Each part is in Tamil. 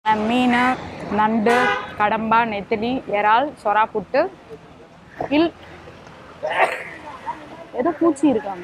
மீன் நண்டு கடம்பா நெத்திலி இறால் சொரா புட்டு இல் ஏதோ பூச்சி இருக்காங்க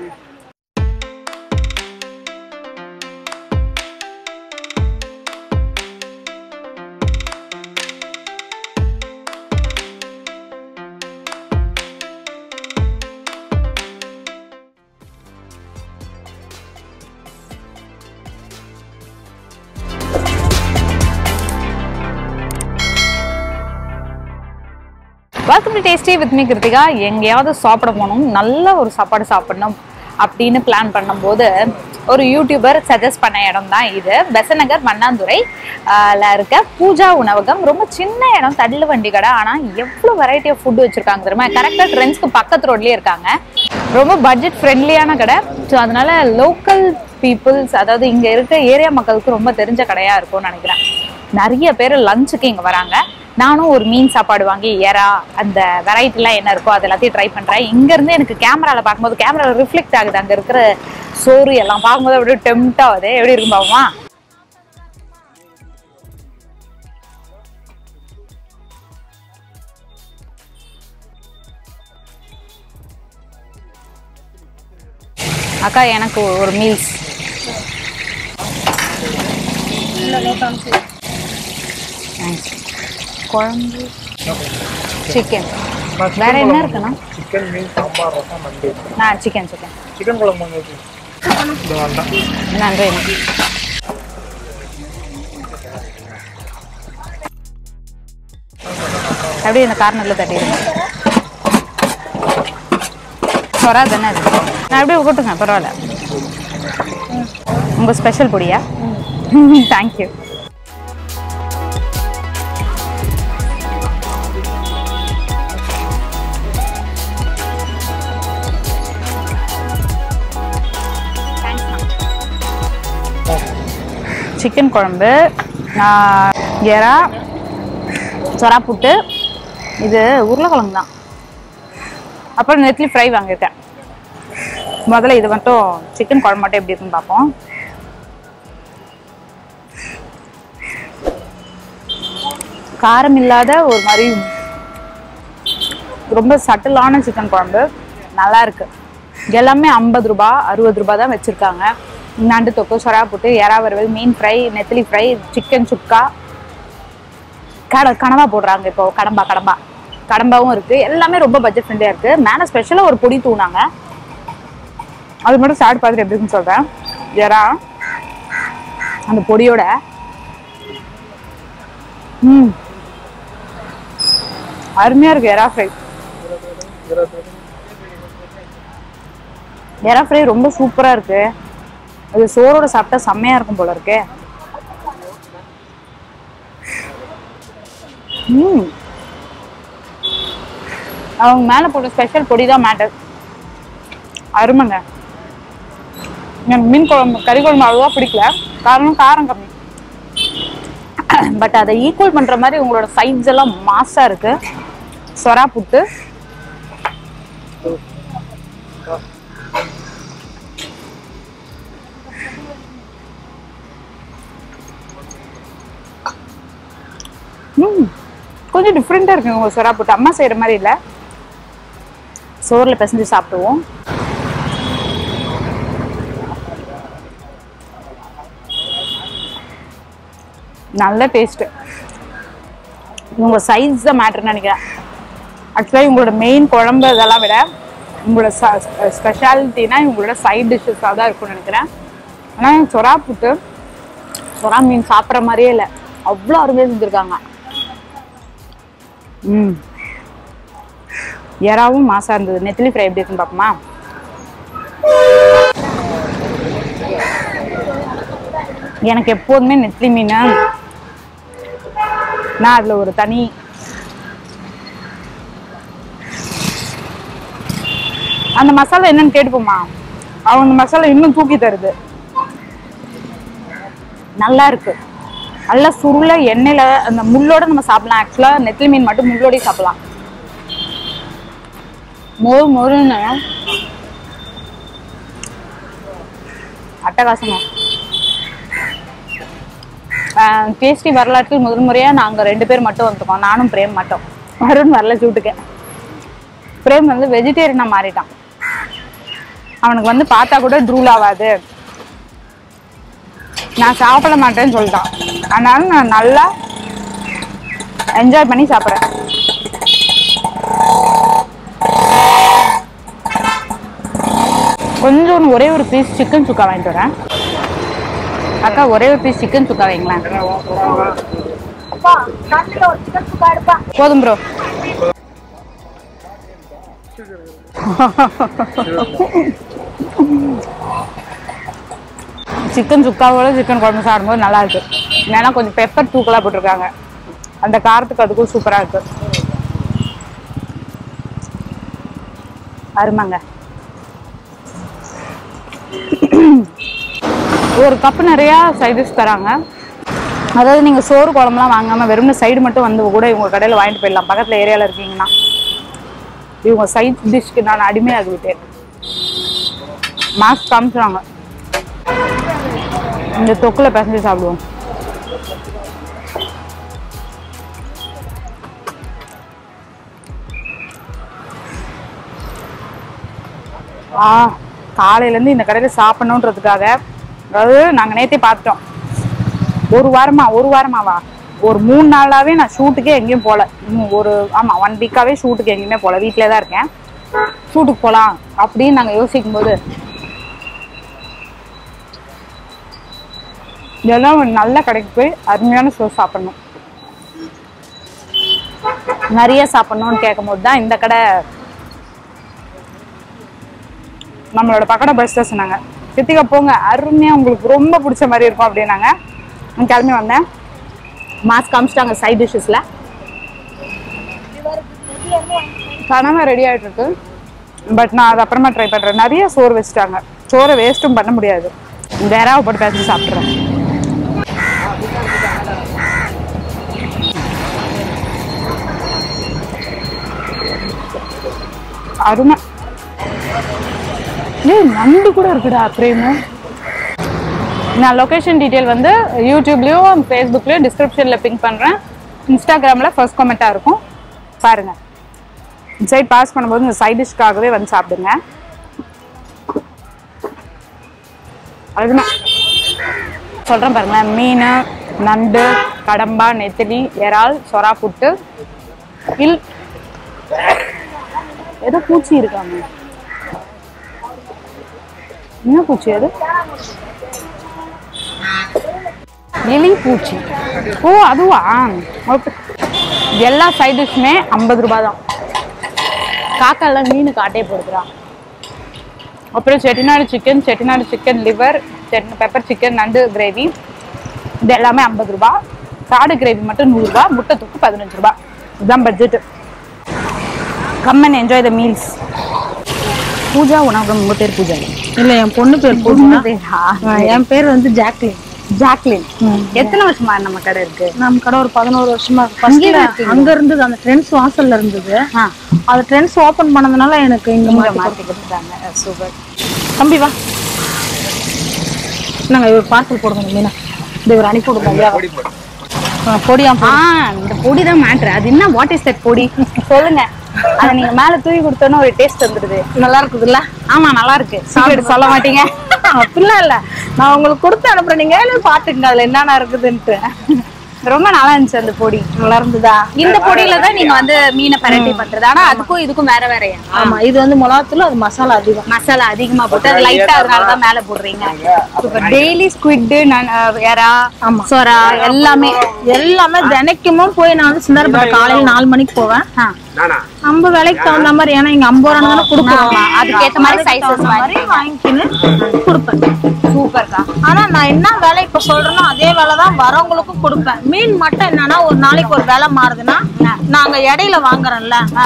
welcome to tasty with me Kiruthika எங்கேயாவது சாப்பிட போகணும் நல்ல ஒரு சாப்பாடு சாப்பிடணும் அப்படின்னு பிளான் பண்ணும்போது ஒரு யூடியூபர் சஜஸ்ட் பண்ண இடம் தான் இது பெசநகர் மண்ணாந்துறை ஆஹ் ல இருக்க பூஜா உணவகம் ரொம்ப சின்ன இடம் தள்ளு வண்டி கடை ஆனால் எவ்வளோ வெரைட்டி ஆஃப் ஃபுட் வச்சுருக்காங்க தெரியுமா கரெக்டாக ட்ரெண்ட்ஸ்க்கு பக்கத்து ரோட்லேயே இருக்காங்க ரொம்ப பட்ஜெட் ஃப்ரெண்ட்லியான கடை ஸோ அதனால லோக்கல் பீப்புள்ஸ் அதாவது இங்கே இருக்க ஏரியா மக்களுக்கு ரொம்ப தெரிஞ்ச கடையாக இருக்கும்னு நினைக்கிறேன் நிறைய பேர் லஞ்சுக்கு இங்கே வராங்க நானும் ஒரு மீன் சாப்பாடு வாங்கி எறா அந்த வெரைட்டிலாம் என்ன இருக்கோ அது எல்லாத்தையும் ட்ரை பண்ணுறேன் இங்கேருந்து எனக்கு கேமராவில் பார்க்கும்போது கேமராவில் ரிஃப்ளெக்ட் ஆகுது அங்கே இருக்கிற சோறு எல்லாம் பார்க்கும்போது அப்படியே டெம்ட் ஆகுது எப்படி இருக்கும் பாவமா அக்கா எனக்கு ஒரு மீல்ஸ் குழம்பு சிக்கன் வேற என்ன இருக்குண்ணா சிக்கன் மீன் சாம்பார் ரசம் நண்டு நான் சிக்கன் சிக்கன் சிக்கன் குழம்பு அங்கே இருக்கு இந்த வேண்டாம் நன்றி அப்படியே இந்த கார்னரில் தட்டிடுங்க சொரா தானே அது நான் அப்படியே போட்டுங்க பரவாயில்ல உங்கள் ஸ்பெஷல் பொடியா தேங்க்யூ சிக்கன் குழம்பு ஆஹ், எறா சொரா புட்டு இது உருளைக்கிழங்கு தான் அப்புறம் நெத்திலி ஃப்ரை வாங்கியிருக்கேன் முதல்ல இது மட்டும் சிக்கன் குழம்பு மட்டும் எப்படி இருக்குன்னு பார்ப்போம் காரம் இல்லாத ஒரு மாதிரி ரொம்ப சட்டிலான சிக்கன் குழம்பு நல்லா இருக்கு எல்லாமே ஐம்பது ரூபா அறுபது ரூபாய் தான் வச்சிருக்காங்க நண்டு தொக்கு சொரா புட்டு எறா வறுவல் மீன் ஃப்ரை நெத்திலி ஃப்ரை சிக்கன் சுக்கா கட கனவா போடுறாங்க இப்போ கடம்பா கடம்பா கடம்பாவும் இருக்கு எல்லாமே ரொம்ப பட்ஜெட் ஃப்ரெண்ட்லியா இருக்கு மேலே ஸ்பெஷலாக ஒரு பொடி தூணாங்க அது மட்டும் சாப்பிட்டு பார்த்துட்டு எப்படி இருக்குன்னு சொல்றேன் எறா அந்த பொடியோட ம் அருமையா இருக்கு எறா ஃப்ரை எறா ஃப்ரை ரொம்ப சூப்பரா இருக்கு அது சோறோட சாப்பிட்டா செம்மையா இருக்கும் போல இருக்கே ம் அவங்க மேல போட்ட ஸ்பெஷல் பொடி தான் மேட்டர் அருமைங்க எனக்கு மீன் குழம்பு கறி குழம்பு அவ்வளோவா பிடிக்கல காரணம் காரம் கம்மி பட் அதை ஈக்குவல் பண்ற மாதிரி உங்களோட சைட்ஸ் எல்லாம் மாசா இருக்கு சொரா புட்டு ம் கொஞ்சம் டிஃப்ரெண்ட்டாக இருக்குங்க உங்கள் சொரா புட்டு அம்மா செய்கிற மாதிரி இல்லை சோறில் பிசைஞ்சு சாப்பிடுவோம் நல்ல டேஸ்ட்டு உங்கள் சைஸ் தான் மேட்ருன்னு நினைக்கிறேன் ஆக்சுவலாக உங்களோட மெயின் குழம்பு இதெல்லாம் விட உங்களோட ஸ்பெஷாலிட்டினா உங்களோட சைட் டிஷ்ஷஸாக தான் இருக்கும்னு நினைக்கிறேன் ஆனால் சொரா புட்டு சொரா மீன் சாப்பிட்ற மாதிரியே இல்லை அவ்வளோ அருமையாக செஞ்சுருக்காங்க ம் எறாவும் மாசா இருந்தது நெத்திலி ஃப்ரை எப்படி இருக்குன்னு பார்ப்போமா எனக்கு எப்போதுமே நெத்திலி மீன் நான் அதில் ஒரு தனி அந்த மசாலா என்னன்னு கேட்டுப்போமா அவங்க அந்த மசாலா இன்னும் தூக்கி தருது நல்லா இருக்கு நல்லா சுருள எண்ணெயில அந்த முள்ளோட நம்ம சாப்பிடலாம் ஆக்சுவலா நெத்திலி மீன் மட்டும் முள்ளோடய சாப்பிடலாம் மொறு மொறுன்னு அட்டகாசமா டேஸ்டி வரலாற்றில் முதல் முறையா நாங்க ரெண்டு பேர் மட்டும் வந்துருக்கோம் நானும் பிரேம் மட்டும் வருண் வரல ஷூட்டுக்கு பிரேம் வந்து வெஜிடேரியனா மாறிட்டான் அவனுக்கு வந்து பார்த்தா கூட ட்ரூல் ஆகாது நான் சாப்பிட மாட்டேன்னு சொல்லிட்டான் அதனால நான் நல்லா என்ஜாய் பண்ணி சாப்பிட்றேன் கொஞ்சம் ஒரே ஒரு பீஸ் சிக்கன் சுக்கா வாங்கிட்டு வரேன் அக்கா ஒரே ஒரு பீஸ் சிக்கன் சுக்கா வைங்களேன் போதும் ப்ரோ சிக்கன் சுக்காவோட சிக்கன் குழம்பு சாப்பிடும்போது நல்லா இருக்கு ஏன்னா கொஞ்சம் பெப்பர் தூக்கலா போட்டிருக்காங்க அந்த காரத்துக்கு அதுக்கும் சூப்பரா இருக்கு அருமாங்க ஒரு கப்பு நிறைய சைடிஷ் தராங்க அதாவது நீங்க சோறு குழம்புலாம் வாங்காம வெறும் சைடு மட்டும் வந்து கூட இவங்க கடையில வாங்கிட்டு போயிடலாம் பக்கத்துல ஏரியால இருக்கீங்கன்னா இவங்க சைட் டிஷ்க்கு நான் அடிமையாகி விட்டேன் மாஸ்க் காமிச்சுறாங்க இந்த தொக்குல பிசைஞ்சு சாப்பிடுவோம் ஆ காலையிலேருந்து இந்த கடையில் சாப்பிடணுன்றதுக்காக அதாவது நாங்கள் நேற்றே பார்த்துட்டோம் ஒரு வாரமா ஒரு வாரமாவா ஒரு மூணு நாளாவே நான் ஷூட்டுக்கே எங்கேயும் போகல இன்னும் ஒரு ஆமாம் ஒன் வீக்காகவே ஷூட்டுக்கு எங்கேயுமே போகல வீட்டிலே தான் இருக்கேன் ஷூட்டுக்கு போகலாம் அப்படின்னு நாங்கள் யோசிக்கும் போது இதெல்லாம் ஒரு நல்ல கடைக்கு போய் அருமையான ஷோ சாப்பிடணும் நிறைய சாப்பிடணும்னு கேட்கும்போது தான் இந்த கடை நம்மளோட பக்கட பஸ் தான் சொன்னாங்க கிருத்திகா போங்க அருமையா உங்களுக்கு ரொம்ப பிடிச்ச மாதிரி இருக்கும் அப்படின்னாங்க நான் கிளம்பி வந்தேன் மாஸ்க் காமிச்சிட்டாங்க சைட் டிஷ்ஷஸ்ல கனவா ரெடி ஆயிட்டு இருக்கு பட் நான் அது அப்புறமா ட்ரை பண்றேன் நிறைய சோறு வச்சுட்டாங்க சோறை வேஸ்ட்டும் பண்ண முடியாது வேறாவை போட்டு பேசி சாப்பிட்றேன் அருமை ஏய் நண்டு கூட இருக்குடா பிரேமு நான் லொகேஷன் டீட்டெயில் வந்து யூடியூப்லேயும் ஃபேஸ்புக்லேயும் டிஸ்கிரிப்ஷனில் பிங்க் பண்ணுறேன் இன்ஸ்டாகிராமில் ஃபர்ஸ்ட் கமெண்ட்டாக இருக்கும் பாருங்க இந்த சைட் பாஸ் பண்ணும்போது இந்த சைட் டிஷ்க்காகவே வந்து சாப்பிடுங்க அதுனா சொல்கிறேன் பாருங்களேன் மீன் நண்டு கடம்பா நெத்திலி இறால் சொரா புட்டு இல் ஏதோ பூச்சி இருக்காங்க என்ன பூச்சி அது எலி பூச்சி ஓ அதுவா ஓகே எல்லா சைட் டிஷ்ஷுமே ஐம்பது ரூபாய் தான் காக்காலாம் மீன் காட்டே போடுறான் அப்புறம் Chettinad chicken Chettinad chicken liver pepper chicken நண்டு கிரேவி இது எல்லாமே ஐம்பது ரூபாய் காடு கிரேவி மட்டும் நூறுரூபா முட்டை தூக்கு பதினஞ்சு ரூபாய் இதுதான் budget come and enjoy the meals Pooja உனக்கு உங்க பேர் பூஜா இல்ல என் பொண்ணு பேர் பொண்ணு பூஜா பேரா ஆ, என் பேர் வந்து ஜாக்லின் ஜாக்லின் எத்தனை வருஷமா நம்ம கடை இருக்கு நம்ம கடை ஒரு பதினோரு வருஷமா இருக்கு இங்கேயே ஃபர்ஸ்ட்ல இருக்கீங்களா? அங்க இருந்தது அந்த ட்ரெண்ட்ஸ் வாசல்ல இருந்தது ஆ அது ட்ரெண்ட்ஸ் ஓபன் பண்ணதுனால எனக்கு இங்க இங்க மாத்தி மாத்தி கொடுத்தாங்க சூப்பர் தம்பி வா நாங்க ஒரு பார்சல் போடுங்க மீனா இந்த ஒரு அனுப்பி விடுங்க ஐயா ஆ, பொடியா ஆ இந்த பொடி தான் மேட்ரு அது என்ன வாட் இஸ் தட் பொடி சொல்லுங்க அதை நீங்க மேல தூவி கொடுத்தோன்னா ஒரு டேஸ்ட் வந்துடுது நல்லா இருக்குதுல்ல ஆமா நல்லா இருக்கு சீக்கிரம் சொல்ல மாட்டீங்க அப்படிலாம் இல்ல நான் உங்களுக்கு கொடுத்து அனுப்புறேன் நீங்க ஏன்னு பாத்துங்க அதுல என்னென்ன இருக்குதுன்ட்டு ரொம்ப நல்லா இருந்துச்சு அந்த பொடி நல்லா இருந்ததா இந்த பொடியில தான் நீங்க வந்து மீனை பரட்டி பண்றது ஆனா அதுக்கும் இதுக்கும் வேற வேறயா ஆமா இது வந்து மிளகாத்தூள் அது மசாலா அதிகம் மசாலா அதிகமா போட்டு அது லைட்டா அதனால தான் மேல போடுறீங்க சூப்பர் டெய்லி ஸ்குவிட் எறா ஆமா. சொரா எல்லாமே எல்லாமே தினைக்குமும் போய் நான் வந்து சிந்தாரப்பட்ட காலையில நாலு மணிக்கு போவேன் ஆ. நம்ம வேலைக்கு தகுந்த மாதிரி ஏன்னா இங்க ஐம்பது ரூபா தானே கொடுக்குறோம் ஆமா, அதுக்கேத்த மாதிரி sizes தகுந்த மாதிரி வாங்கிக்கின்னு கொடுப்பேன் சூப்பர்க்கா ஆனா நான் என்ன வேலை இப்ப சொல்றேனோ அதே வேலை தான் வரவங்களுக்கும் கொடுப்பேன் மீன் மட்டும் என்னன்னா ஒரு நாளைக்கு ஒரு வேலை மாறுதுன்னா நாங்க இடையில வாங்குறோம்ல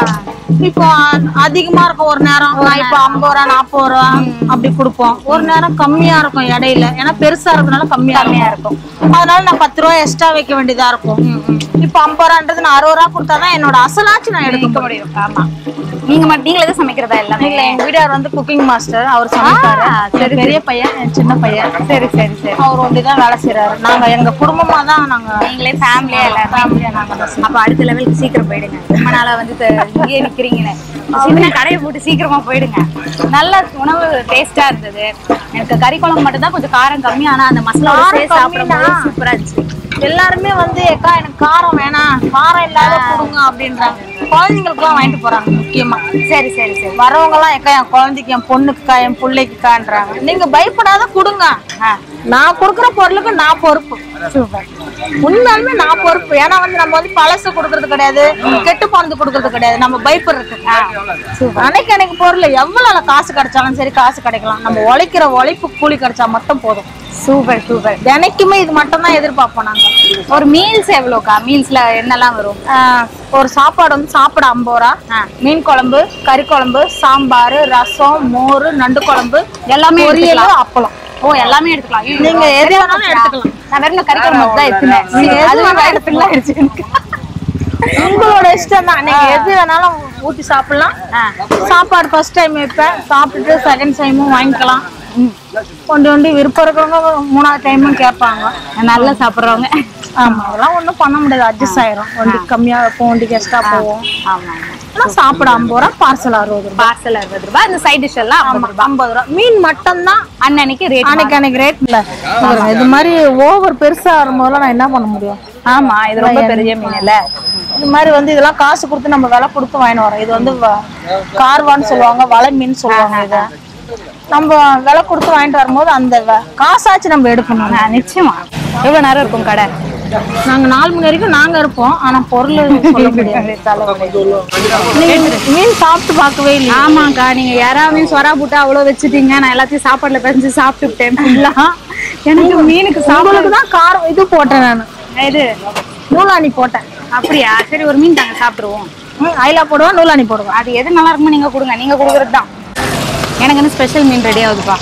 இப்போ அதிகமா இருக்கும் ஒரு நேரம் நான் இப்போ ஐம்பது ரூபா நாற்பது ரூபா அப்படி கொடுப்போம் ஒரு நேரம் கம்மியா இருக்கும் இடையில ஏன்னா பெருசா இருக்கனால கம்மியா கம்மியா இருக்கும் அதனால நான் பத்து ரூபா எக்ஸ்ட்ரா வைக்க வேண்டியதா இருக்கும் இப்போ ஐம்பது ரூபான்றது நான் அறுபது ரூபா கொடுத்தாதான் என்னோட அசலாச்சு நான் எடுக்க முடியும் ஆமா நீங்க மட்டும் நீங்களே தான் சமைக்கிறதா எல்லாமே இல்ல எங்க வீடார் வந்து குக்கிங் மாஸ்டர் அவர் சமைப்பாரு ஆ, சரி பெரிய பையன் என் சின்ன பையன் சரி சரி சரி அவர் ஒண்டிதான் வேலை செய்யறாரு நாங்க எங்க குடும்பமா தான் நாங்க நீங்களே ஃபேமிலியா எல்லாரும் ஃபேமிலியா நாங்க தான் அப்ப அடுத்த லெவலுக்கு சீக்கிரம் போயிடுங்க ரொம்ப நாளா வந்து த- இங்கேயே நிக்கிறீங்களே சின்ன கடையை போட்டு சீக்கிரமா போயிடுங்க நல்ல உணவு டேஸ்டா இருந்தது எனக்கு கறி குழம்பு மட்டும் தான் கொஞ்சம் காரம் கம்மி ஆனா அந்த மசாலா காரம் சாப்பிடும்போது கம்மினா? சூப்பரா இருந்துச்சு எல்லாருமே வந்து அக்கா எனக்கு காரம் வேணாம் காரம் இல்லாத கொடுங்க அப்படின்றாங்க குழந்தைங்களுக்கு எல்லாம் வாங்கிட்டு போறாங்க முக்கியமா சரி சரி சரி வரவங்க எல்லாம் எக்கா என் குழந்தைக்கு என் பொண்ணுக்குக்கா என் பிள்ளைக்குக்கான்றாங்க நீங்க பயப்படாத கொடுங்க நான் கொடுக்குற பொருளுக்கு நான் பொறுப்பு உண்மையாலுமே நான் பொறுப்பு ஏன்னா வந்து நம்ம வந்து பழசு கொடுக்கறது கிடையாது கெட்டு போனது கொடுக்கறது கிடையாது நம்ம பயப்படுறதுக்கு அன்னைக்கு அன்னைக்கு பொருள் எவ்வளவு காசு கிடைச்சாலும் சரி காசு கிடைக்கலாம் நம்ம உழைக்கிற உழைப்பு கூலி கிடைச்சா மட்டும் போதும் சூப்பர் சூப்பர் தினைக்குமே இது மட்டும் தான் எதிர்பார்ப்போம் நாங்க ஒரு மீல்ஸ் எவ்வளோக்கா மீல்ஸ்ல என்னெல்லாம் வரும் ஆஹ் ஒரு சாப்பாடு வந்து சாப்பிட ஐம்பது ரூபா மீன் குழம்பு கறி குழம்பு சாம்பார் ரசம் மோர் நண்டு குழம்பு எல்லாமே பொரியல் எடுத்துக்கலாம். அப்பளம் ஓ எல்லாமே எடுத்துக்கலாம் ஐயோ, நீங்க எது சரியா வேணாலும் போச்சுடா. எடுத்துக்கலாம். நான் வெறும் கறி குழம்பு மட்டும் தான் எடுத்துனேன் நீங்க எது அது வேணாலும் எடுத்துக்கலாம் ஆயிடுச்சு எனக்கு உங்களோட இஷ்டம் தான் நீங்க எது வேணாலும் ஊத்தி சாப்பிடலாம் சாப்பாடு ஃபர்ஸ்ட் டைம் வைப்பேன் சாப்பிட்டுட்டு செகண்ட் டைமும் வாங்கிக்கலாம் கொண்டு கொண்டு விருப்பம் இருக்கிறவங்க மூணாவது டைமும் கேட்பாங்க நல்லா சாப்பிடுறவங்க ஆமா அதெல்லாம் ஒண்ணும் பண்ண முடியாது அட்ஜஸ்ட் ஆயிரும் வண்டிக்கு கம்மியா வைப்போம் வண்டிக்கு எக்ஸ்ட்ரா போவோம் ஆமா ஆனா சாப்பிட ஐம்பது ரூபா பார்சல் அறுபது ரூபா பார்சல் அறுபது ரூபாய் இந்த சைட் டிஷ் எல்லாம் ஐம்பது ரூபாய் ஐம்பது ரூபா மீன் மட்டும் தான் அன்னன்னைக்கு ரேட் அன்னைக்கு அன்னைக்கு ரேட் இல்ல இது மாதிரி ஓவர் பெருசா வரும்போதெல்லாம் நான் என்ன பண்ண முடியும் ஆமா இது ரொம்ப பெரிய மீன் இல்ல இது மாதிரி வந்து இதெல்லாம் காசு கொடுத்து நம்ம விலை கொடுத்து வாங்கிட்டு வரோம் இது வந்து வ- கார்வான்னு சொல்லுவாங்க வலை மீன் சொல்லுவாங்க இதை நம்ம விலை கொடுத்து வாங்கிட்டு வரும்போது அந்த வ- காசாச்சு நம்ம எடுக்கணும் ஆ, நிச்சயமா எவ்வளவு நேரம் இருக்கும் கடை நாங்க நாலு மணி வரைக்கும் நாங்க இருப்போம் ஆனா பொருள் சொல்ல முடியாது நீங்க மீன் சாப்பிட்டு பார்க்கவே இல்லையா ஆமாக்கா நீங்க யாராவது சொரா போட்டு அவ்வளவு வச்சுட்டீங்க நான் எல்லாத்தையும் சாப்பாடுல பிரிஞ்சு சாப்பிட்டுட்டேன் ஃபுல்லா எனக்கு மீனுக்கு உங்களுக்கு தான் காரம் இது போட்டேன் நான் இது நூலாணி போட்டேன் அப்படியா சரி ஒரு மீன் தாங்க சாப்பிடுவோம் ம், ஐலா போடுவேன் நூலாணி போடுவேன் அது எது நல்லா இருக்குமோ நீங்க கொடுங்க நீங்க கொடுக்கறது தான் எனக்கு வந்து ஸ்பெஷல் மீன் ரெடி ஆகுதுப்பா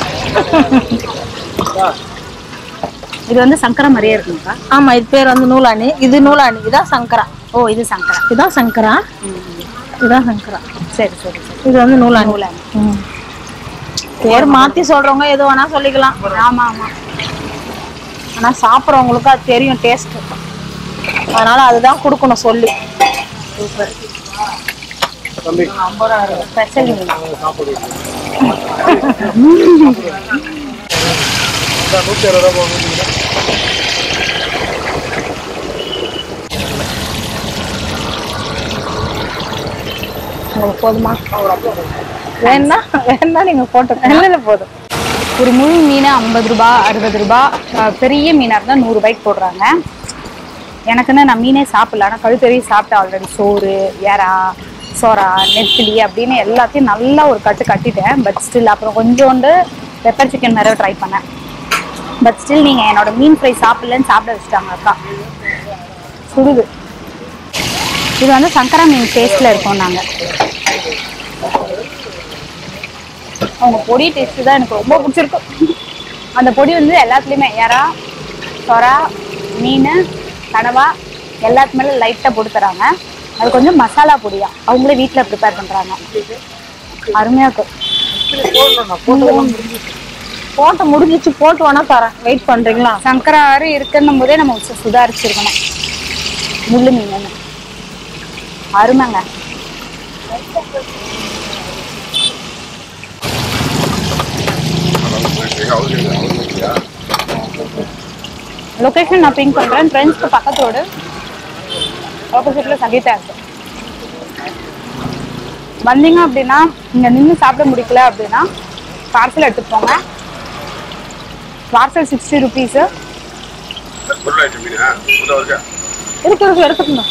இது வந்து சங்கரா மாதிரியே இருக்குங்கக்கா ஆமா இது பேர் வந்து நூலாணி இது நூலாணி இதான் சங்கரா ஓ இது சங்கரா இதான் சங்கரா இதான் சங்கரா சரி சரி சரி இது வந்து நூலாணி நூலாணி. ம். பேர் மாத்தி சொல்றவங்க எது வேணா சொல்லிக்கலாம் ஆமா ஆமா ஆனா சாப்பிட்றவங்களுக்கு அது தெரியும் டேஸ்ட் அதனால அதுதான் கொடுக்கணும் சொல்லி தம்பி ஸ்பெஷல் மீன் சாப்பாடு நூற்றி அறுபது ரூபா போகுது உங்களுக்கு போதுமா வேணா வேணா நீங்க போட்டு நல்லது போதும் ஒரு முழு மீன் ஐம்பது ரூபா அறுபது ரூபா அஹ் பெரிய மீனாக இருந்தால் நூறு ரூபாய்க்கு போடுறாங்க எனக்குன்னு நான் மீனே சாப்பிடல ஆனால் கழுத்தறி சாப்பிட்டேன் ஆல்ரெடி சோறு எறா சொரா நெத்திலி அப்படின்னு எல்லாத்தையும் நல்லா ஒரு கட்டு கட்டிட்டேன் பட் ஸ்டில் அப்புறம் கொஞ்சோண்டு பெப்பர் சிக்கன் நிறைய ட்ரை பண்ணேன் பட் ஸ்டில் நீங்கள் என்னோட மீன் ஃப்ரை சாப்பிடலன்னு சாப்பிட வச்சுட்டாங்க அக்கா சுடுது இது வந்து சங்கரா மீன் டேஸ்ட்டில் இருக்கோம் நாங்கள் அவங்க பொடி டேஸ்ட் தான் எனக்கு ரொம்ப பிடிச்சிருக்கும் அந்த பொடி வந்து எல்லாத்துலேயுமே எறா சொரா மீன் கனவா எல்லாத்து மேலே லைட்டாக போட்டு தராங்க அது கொஞ்சம் மசாலா பொடியா அவங்களே வீட்டில் ப்ரிப்பேர் பண்ணுறாங்க அருமையாக இருக்கும் போட்டு முடிஞ்சிச்சு போட்டு வேணா தரேன் வெயிட் பண்றீங்களா சங்கராறு இருக்குன்னும் போதே நம்ம சு- சுதாரிச்சிருக்கணும் முள்ளு மீன் அருமைங்க லொகேஷன் நான் பிங்க் பண்றேன் ஃப்ரெண்ட்ஸ்க்கு பக்கத்து ரோடு ஆப்போசிட்ல சங்கீதா இருக்கு வந்தீங்க அப்படின்னா இங்க நின்று சாப்பிட முடிக்கல அப்படின்னா பார்சல் எடுத்துட்டு போங்க பார்சல் சிக்ஸ்டி ருபீஸு இருக்கு இருக்கு எடுத்துக்கோங்க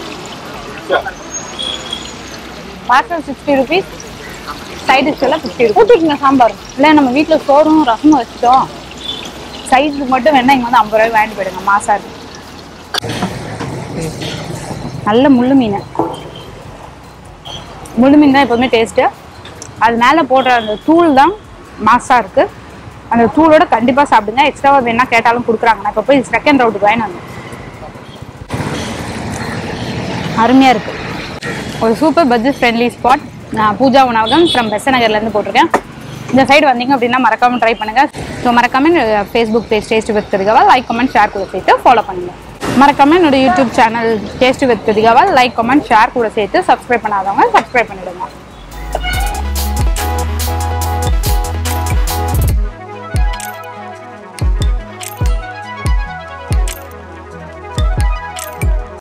parcel sixty rupees side dish எல்லாம் ஃபிஃப்டி ருபீஸ் ஊற்றிக்கங்க சாம்பார் இல்லை நம்ம வீட்டில் சோறும் ரசமும் வச்சுட்டோம் சைடுக்கு மட்டும் வேணா இங்கே வந்து ஐம்பது ரூபாய் வாங்கிட்டு போயிடுங்க மாசா இருக்கு நல்ல முள்ளு மீன் முழு மீன் தான் எப்போதுமே டேஸ்ட்டு அது மேலே போடுற அந்த தூள் தான் மாசாக இருக்குது அந்த தூளோட கண்டிப்பாக சாப்பிடுங்க எக்ஸ்ட்ராவாக வேணா கேட்டாலும் கொடுக்குறாங்க நான் இப்போ போய் செகண்ட் ரவுண்டுக்கு வாங்கி வந்தேன் அருமையாக இருக்குது ஒரு சூப்பர் பட்ஜெட் ஃப்ரெண்ட்லி ஸ்பாட் நான் பூஜா உணவகம் ஃப்ரம் பெசநகர்லேருந்து போட்டிருக்கேன் இந்த சைடு வந்தீங்க அப்படின்னா மறக்காமல் ட்ரை பண்ணுங்கள் ஸோ மறக்காமல் ஃபேஸ்புக் பேஜ் டேஸ்ட் வித் கிருதிகாவா லைக் கமெண்ட் ஷேர் கூட சேர்த்து ஃபாலோ பண்ணுங்கள் மறக்காமல் என்னோட யூடியூப் சேனல் டேஸ்ட் வித் கிருதிகாவா லைக் கமெண்ட் ஷேர் கூட சேர்த்து சப்ஸ்கிரைப் பண்ணாதவங்க சப்ஸ்கிரைப் பண்ணிடுங்க